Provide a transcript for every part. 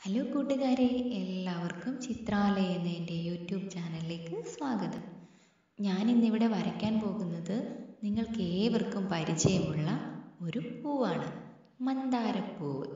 hello കൂട്ടുകാരെ എല്ലാവർക്കും ചിത്രാലയ എന്ന എൻ്റെ യൂട്യൂബ് ചാനലിലേക്ക് സ്വാഗതം ഞാൻ ഇന്നിവിടെ വരയ്ക്കാൻ പോകുന്നത് നിങ്ങൾക്ക് ഏവർക്കും പരിചയമുള്ള ഒരു പൂവാണ് മന്ദാരപ്പൂവ്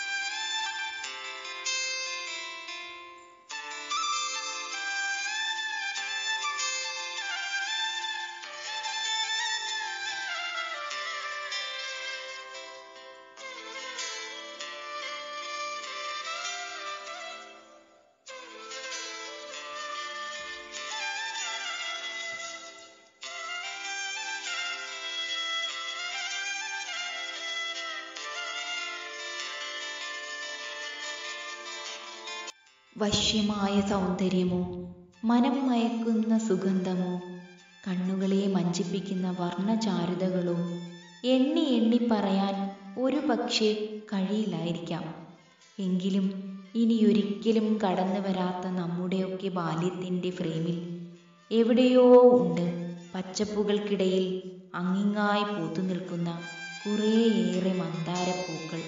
വശ്യമായ സൗന്ദര്യമോ മനം മയക്കുന്ന സുഗന്ധമോ കണ്ണുകളെ മഞ്ചിപ്പിക്കുന്ന വർണ്ണചാരുതകളോ എണ്ണി എണ്ണി പറയാൻ ഒരു പക്ഷേ കഴിയില്ലായിരിക്കാം എങ്കിലും ഇനിയൊരിക്കലും കടന്നു വരാത്ത നമ്മുടെയൊക്കെ ബാല്യത്തിൻ്റെ ഫ്രെയിമിൽ എവിടെയോ ഉണ്ട് പച്ചപ്പുകൾക്കിടയിൽ അങ്ങിങ്ങായി പൂത്തു നിൽക്കുന്ന കുറേയേറെ മന്ദാരപ്പൂക്കൾ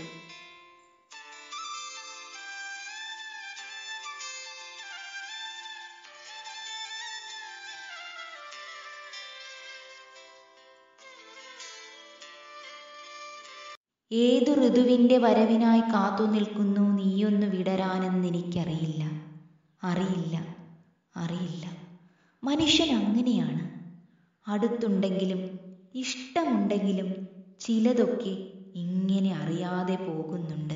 ഏതു ഋതുവിൻ്റെ വരവിനായി കാത്തു നിൽക്കുന്നു നീയൊന്നു വിടരാനെന്നെനിക്കറിയില്ല അറിയില്ല അറിയില്ല മനുഷ്യൻ അങ്ങനെയാണ് അടുത്തുണ്ടെങ്കിലും ഇഷ്ടമുണ്ടെങ്കിലും ചിലതൊക്കെ ഇങ്ങനെ അറിയാതെ പോകുന്നുണ്ട്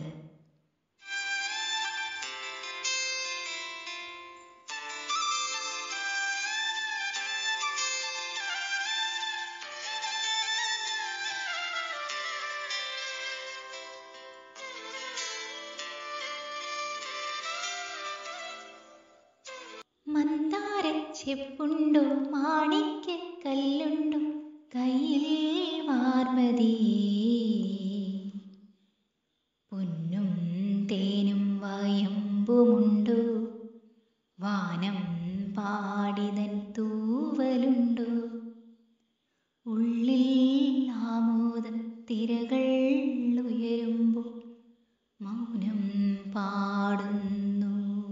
മന്ദാര ചെപ്പുണ്ടോ മാണിക്ക കല്ലുണ്ടോ കയ്യിൽ മാർമതി പൊന്നും തേനും വയമ്പുമുണ്ടോ വാനം പാടിതൻ തൂവലുണ്ടോ ഉള്ളിൽ ആമോദ തിരകൾ ഉയരുമ്പോൾ മൗനം പാടുന്നു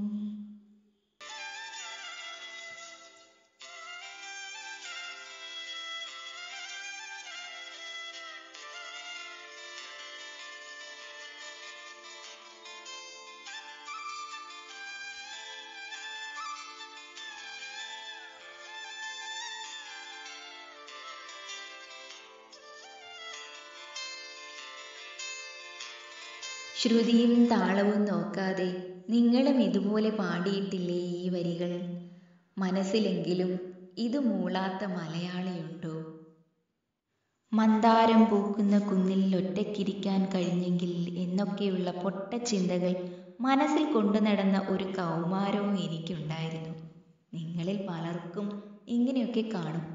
ശ്രുതിയും താളവും നോക്കാതെ നിങ്ങളും ഇതുപോലെ പാടിയിട്ടില്ലേ ഈ വരികൾ മനസ്സിലെങ്കിലും ഇത് മൂളാത്ത മലയാളിയുണ്ടോ മന്ദാരം പൂക്കുന്ന കുന്നിൽ ഒറ്റയ്ക്കിരിക്കാൻ കഴിഞ്ഞെങ്കിൽ എന്നൊക്കെയുള്ള പൊട്ടച്ചിന്തകൾ മനസ്സിൽ കൊണ്ടു നടന്ന ഒരു കൗമാരവും എനിക്കുണ്ടായിരുന്നു നിങ്ങളിൽ പലർക്കും ഇങ്ങനെയൊക്കെ കാണും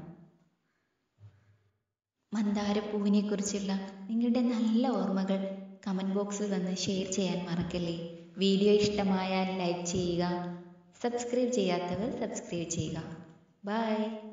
മന്ദാരപ്പൂവിനെ കുറിച്ചുള്ള നിങ്ങളുടെ നല്ല ഓർമ്മകൾ കമൻറ്റ് ബോക്സിൽ വന്ന് ഷെയർ ചെയ്യാൻ മറക്കല്ലേ വീഡിയോ ഇഷ്ടമായാൽ ലൈക്ക് ചെയ്യുക സബ്സ്ക്രൈബ് ചെയ്യാത്തവർ സബ്സ്ക്രൈബ് ചെയ്യുക ബൈ